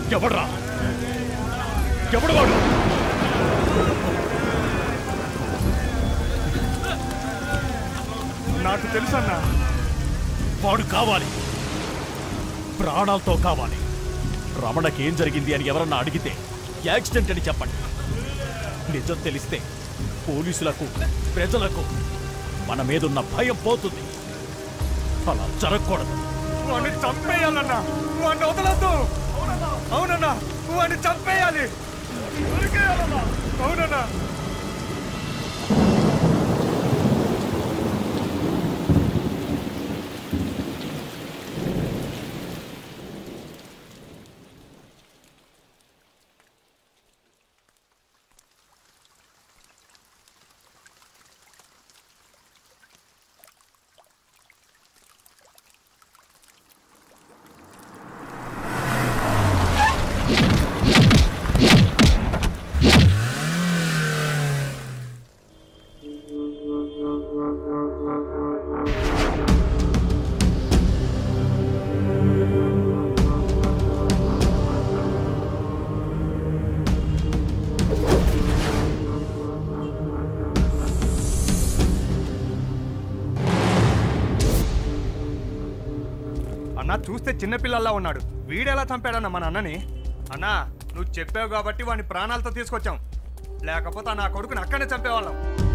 ఎవడ్రా ఎవడు వాడు నాకు తెలుసన్నా వాడు కావాలి ప్రాణాలతో కావాలి రమణకి ఏం జరిగింది అని ఎవరన్నా అడిగితే యాక్సిడెంట్ అని చెప్పండి నిజం తెలిస్తే పోలీసులకు ప్రజలకు మన మీదున్న భయం పోతుంది అలా జరగకూడదు వాడిని చంపేయాలన్నా వాడిని వదలొద్దు అవునన్నా వాడిని చంపేయాలి అవునన్నా అన్నా చూస్తే చిన్నపిల్లల్లా ఉన్నాడు వీడెలా చంపాడన్న మన అన్నని అన్నా నువ్వు చెప్పావు కాబట్టి వాడిని ప్రాణాలతో తీసుకొచ్చాం లేకపోతే నా కొడుకుని అక్కడే చంపేవాళ్ళం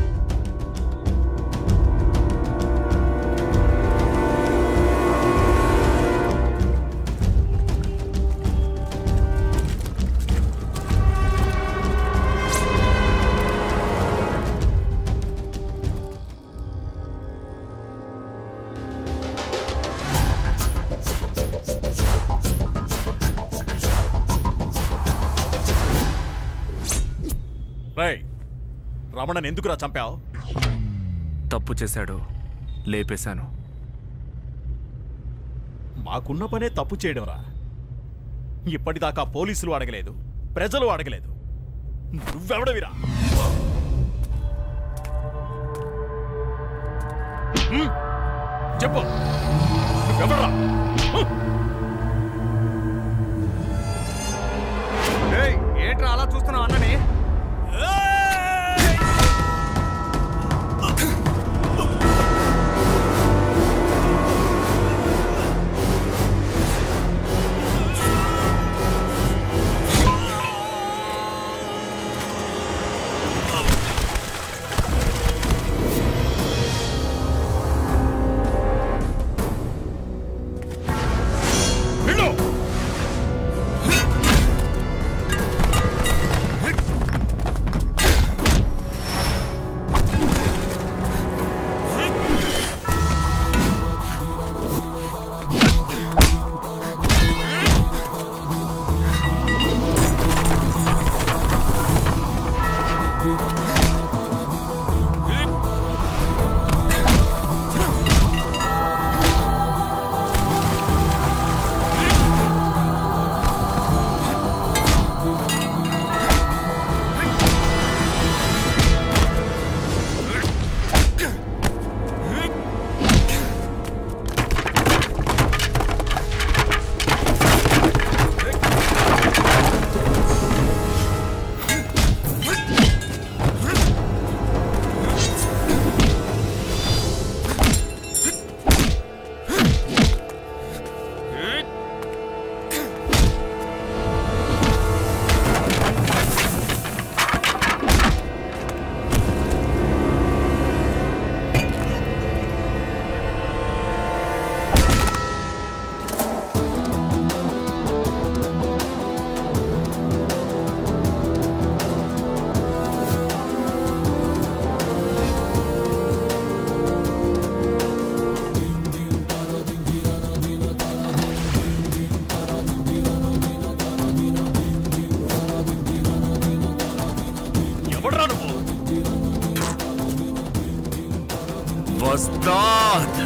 రేయ్ రమణని ఎందుకురా చంపావు తప్పు చేశాడు లేపేశాను మాకున్న పనే తప్పు చేయడంరా ఇప్పటిదాకా పోలీసులు అడగలేదు ప్రజలు అడగలేదు నువ్వెవడవిరా హ్మ్? చెప్పు నువ్వెవడరా హ్మ్? ఏయ్, ఏంట్రా అలా చూస్తున్నావు అన్నని వెళ్ళు! ఎవడ్రా నువ్వు వస్తాద్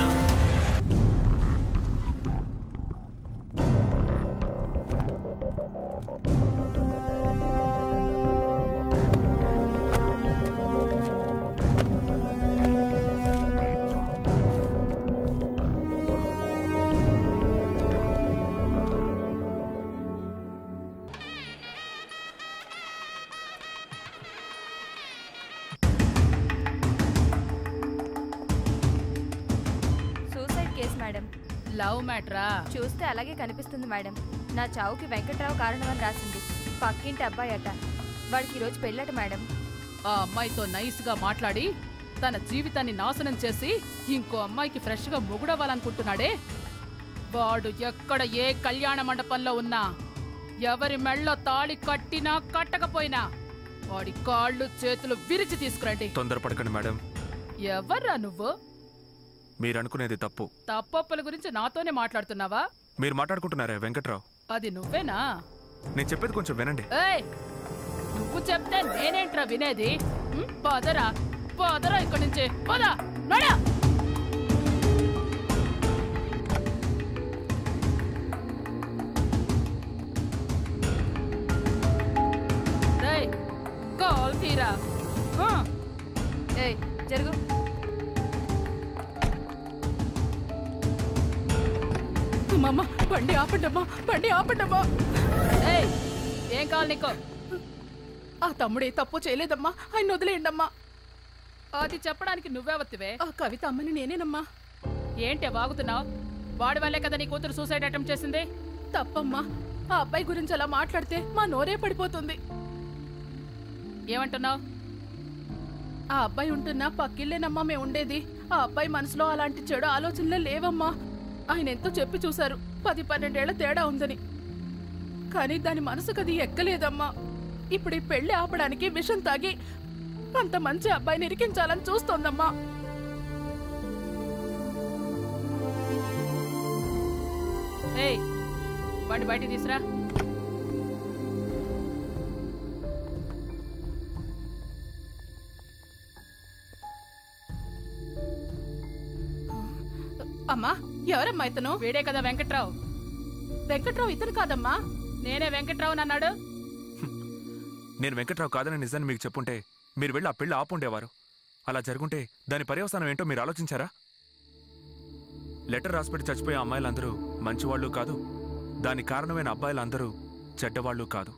లవ్ మ్యాటరా చూస్తే అలాగే కనిపిస్తుంది మేడం నా చావుకి వెంకట్రావు కారణమని రాసింది పక్కింటి అబ్బాయి అట వాడికి ఈరోజు పెళ్ళట మేడం ఆ అమ్మాయితో నైస్ గా మాట్లాడి తన జీవితాన్ని నాశనం చేసి ఇంకో అమ్మాయికి ఫ్రెష్ గా మొగుడవ్వాలనుకుంటున్నాడే వాడు ఎక్కడ ఏ కళ్యాణ మండపంలో ఉన్నా ఎవరి మెళ్ళో తాళి కట్టినా కట్టకపోయినా వాడి కాళ్ళు చేతులు విరిచి తీసుకురండి తొందరపడకండి మేడం ఎవర్రా నువ్వు మీరు అనుకునేది తప్పు తప్పొప్పుల గురించి నాతోనే మాట్లాడుతున్నావా మీరు మాట్లాడుకుంటున్నారే వెంకట్రావు అది నువ్వేనా నేను చెప్పేది కొంచెం వినండి ఏయ్ నువ్వు చెప్తే నేనేంట్రా వినేది ఉం? పదరా పదరా ఇక్కడి నుంచి పద నడా రేయ్, కాల్ తీరా ఆ, ఏయ్ జరుగు అమ్మమ్మ బండి ఆపండమ్మా బండి ఆపండమ్మా ఏయ్ ఏం కావాలి నీకు ఆ తమ్ముడే తప్పు చేయలేదమ్మా ఆయన వదిలేయండమ్మా అది చెప్పడానికి నువ్వే ఆ కవిత అమ్మని నేనేనమ్మా ఏంటే వాగుతున్నావు వాడి వల్లే కదా నీ కూతురు సూసైడ్ అటెంప్ట్ చేసింది తప్పమ్మా ఆ అబ్బాయి గురించి అలా మాట్లాడితే మా నోరే పడిపోతుంది ఏమంటున్నావు ఆ అబ్బాయి ఉంటున్నా పక్కిళ్ళేనమ్మా మేము ఉండేది ఆ అబ్బాయి మనసులో అలాంటి చెడు ఆలోచనలే లేవమ్మా ఆయన ఎంతో చెప్పి చూశారు పది పన్నెండేళ్ల తేడా ఉందని కానీ దాని మనసుకు అది ఎక్కలేదమ్మా ఇప్పుడు ఈ పెళ్లి ఆపడానికి విషం తాగి అంత మంచి అబ్బాయిని ఇరికించాలని చూస్తోందమ్మా ఏయ్ బండి బయటికి తీసురా అమ్మా ఎవరమ్మా ఇతను వీడే కదా వెంకట్రావు వెంకట్రావు ఇతను కాదమ్మా నేనే వెంకట్రావు అన్నాడు నేను వెంకట్రావు కాదని నిజాన్ని మీకు చెప్పుంటే మీరు వెళ్ళి ఆ పెళ్లి ఆపుండేవారు అలా జరుగుంటే దాని పర్యవసానం ఏంటో మీరు ఆలోచించారా లెటర్ రాసిపెట్టి చచ్చిపోయే అమ్మాయిలందరూ మంచివాళ్ళు కాదు దానికి కారణమైన అబ్బాయిలందరూ చెడ్డవాళ్ళు కాదు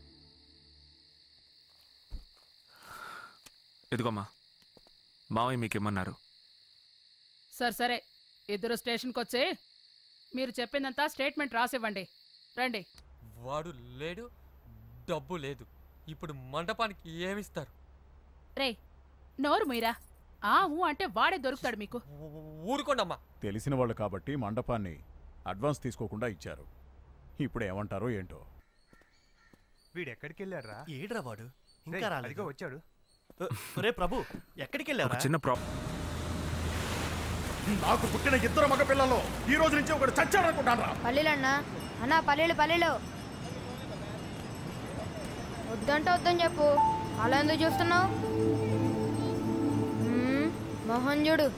ఇదిగోమ్మా మావయ్య మీకేమన్నారు సరే సరే ఇద్దరు స్టేషన్కి వచ్చి మీరు చెప్పిందంతా స్టేట్మెంట్ రాసివ్వండి రండి వాడు లేడు డబ్బు లేదు ఇప్పుడు మండపానికి ఏమిస్తారు రే నోరు మీరా ఆ ఊ అంటే వాడే దొరుకుతాడు మీకు ఊ- ఊరుకోండమ్మా తెలిసిన వాళ్ళు కాబట్టి మండపాన్ని అడ్వాన్స్ తీసుకోకుండా ఇచ్చారు ఇప్పుడు ఏమంటారో ఏంటో వీడు ఎక్కడికి వెళ్ళారా ఏడ్రా వాడు ఇంకా అదిగో రాలేదు వచ్చాడు రే ప్రభు ఎక్కడికి ఒక వెళ్ళావా చిన్న ప్రాబ్లం నాకు పుట్టిన ఇద్దరు మగ పిల్లలు ఈ రోజు నుంచి ఒకడు చచ్చాడనుకుంటాను పల్లీలన్నా అన్నా పల్లీలు పల్లీలు వద్దంటే వద్దని చెప్పు అలా ఎందుకు చూస్తున్నావు మ్మ్, మొహం చూడు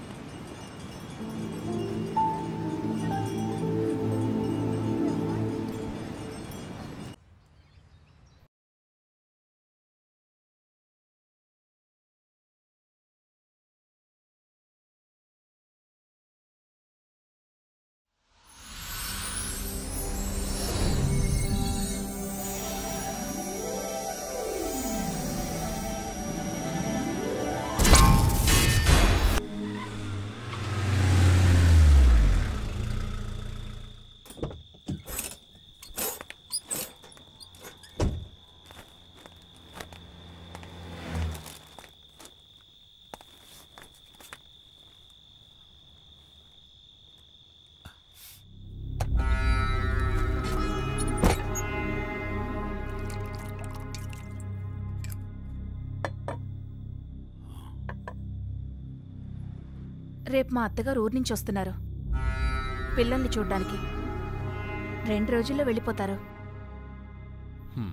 రేపు మా అత్తగారు ఊరి నుంచి వస్తున్నారు పిల్లల్ని చూడ్డానికి రెండు రోజుల్లో వెళ్ళిపోతారు హ్మ్.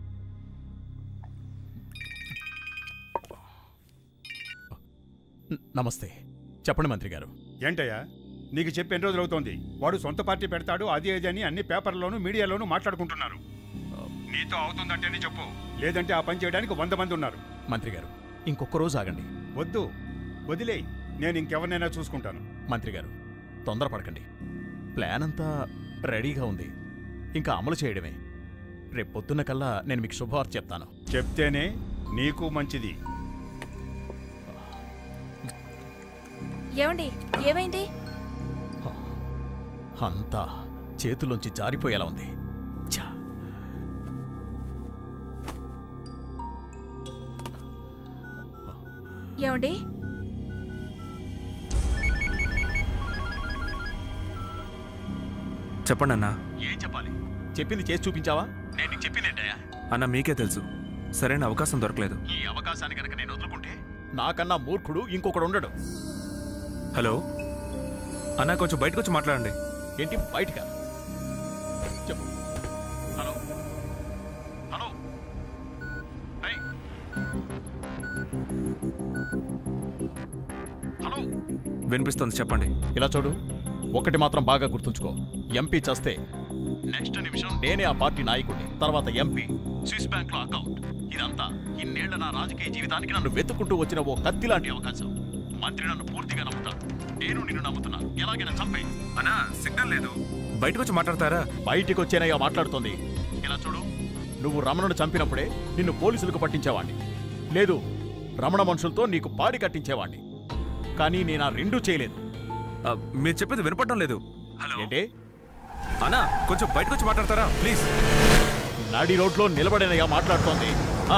న- నమస్తే చెప్పండి మంత్రి గారు ఏంటయ్యా నీకు చెప్పి ఎన్ని రోజులు అవుతోంది వాడు సొంత పార్టీ పెడతాడు అది ఇది అని అన్ని పేపర్లోనూ మీడియాలోనూ మాట్లాడుకుంటున్నారు నీతో అవుతుందంటేనే చెప్పు లేదంటే ఆ పని చేయడానికి వంద మంది ఉన్నారు మంత్రి గారు ఇంకొక రోజు ఆగండి వద్దు వదిలేయ్ నేను ఇంకెవరినైనా చూసుకుంటాను మంత్రి గారు తొందరపడకండి ప్లాన్ అంతా రెడీగా ఉంది ఇంకా అమలు చేయడమే రేపు పొద్దున్న కల్లా నేను మీకు శుభవార్త చెప్తాను చెప్తేనే నీకు మంచిది ఏమండి ఏమైంది అంతా చేతుల్లోంచి జారిపోయేలా ఉంది ఛా! ఏమండి చెప్పండి అన్నా ఏం చెప్పాలి చెప్పింది చేసి చూపించావా నేను నీకు చెప్పింది ఏంటయ్యా అన్న మీకే తెలుసు సరైన అవకాశం దొరకలేదు ఈ అవకాశాన్ని కనుక నేను వదులుకుంటే నాకన్నా మూర్ఖుడు ఇంకొకడు ఉండడు హలో అన్నా కొంచెం బయటకు వచ్చి మాట్లాడండి ఏంటి బయటగా చెప్పు హలో హలో ఏయ్. హలో వినిపిస్తుంది చెప్పండి ఇలా చూడు ఒకటి మాత్రం బాగా గుర్తుంచుకో ఎంపీ చస్తే నెక్స్ట్ నిమిషం నేనే ఆ పార్టీ నాయకుడిని తర్వాత ఎంపీ స్విస్ బ్యాంక్ లో అకౌంట్ ఇదంతా ఇన్నేళ్ల నా రాజకీయ జీవితానికి నన్ను వెతుక్కుంటూ వచ్చిన ఓ కత్తి లాంటి అవకాశం మంత్రి నన్ను పూర్తిగా నమ్ముతాడు నేను నిన్ను నమ్ముతున్నాను ఎలాగైనా చంపే అన్నా సిగ్నల్ లేదు బయటకు వచ్చి మాట్లాడతారా బయటికి వచ్చేనయ్యా మాట్లాడుతోంది ఇలా చూడు నువ్వు రమణను చంపినప్పుడే నిన్ను పోలీసులకు పట్టించేవాణ్ణి లేదు రమణ మనుషులతో నీకు పాడి కట్టించేవాణ్ణి కానీ నేను ఆ రెండూ చేయలేదు ఆ, మీరు చెప్పేది వినపడడం లేదు హలో ఏంటే అన్నా కొంచెం బయటకు వచ్చి మాట్లాడతారా ప్లీజ్ నడి రోడ్లో నిలబడినయ్యా మాట్లాడుతోంది ఆ.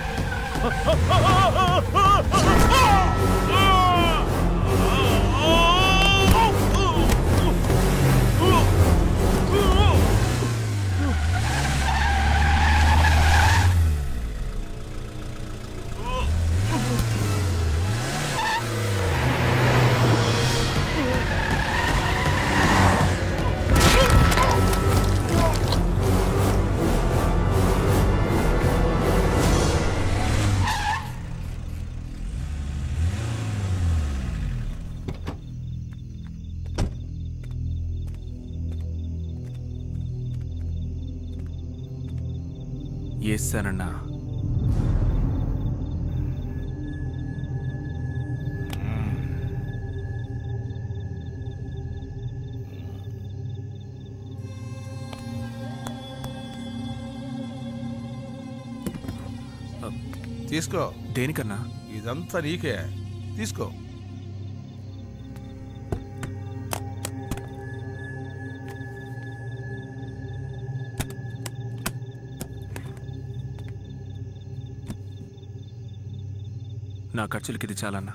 ఏసానన్నా తీసుకో దేనికన్నా ఇదంతా నీకే తీసుకో నా ఖర్చులకి ఇది చాలన్నా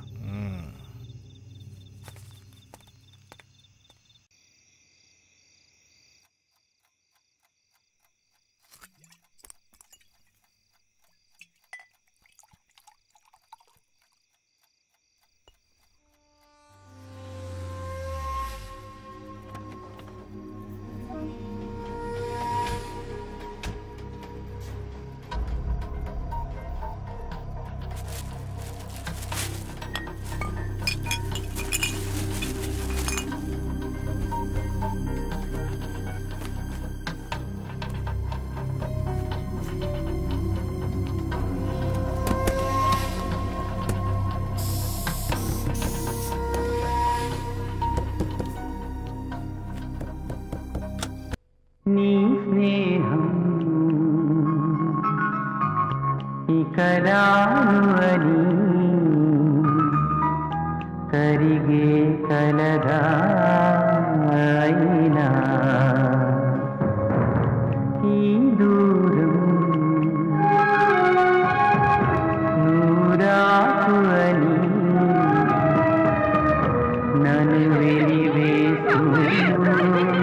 నీ స్నేహం ఇక రాను అని కరిగే కలదా అయినా ఈ దూరం నూరాకు అని నన్ను వెలివేసు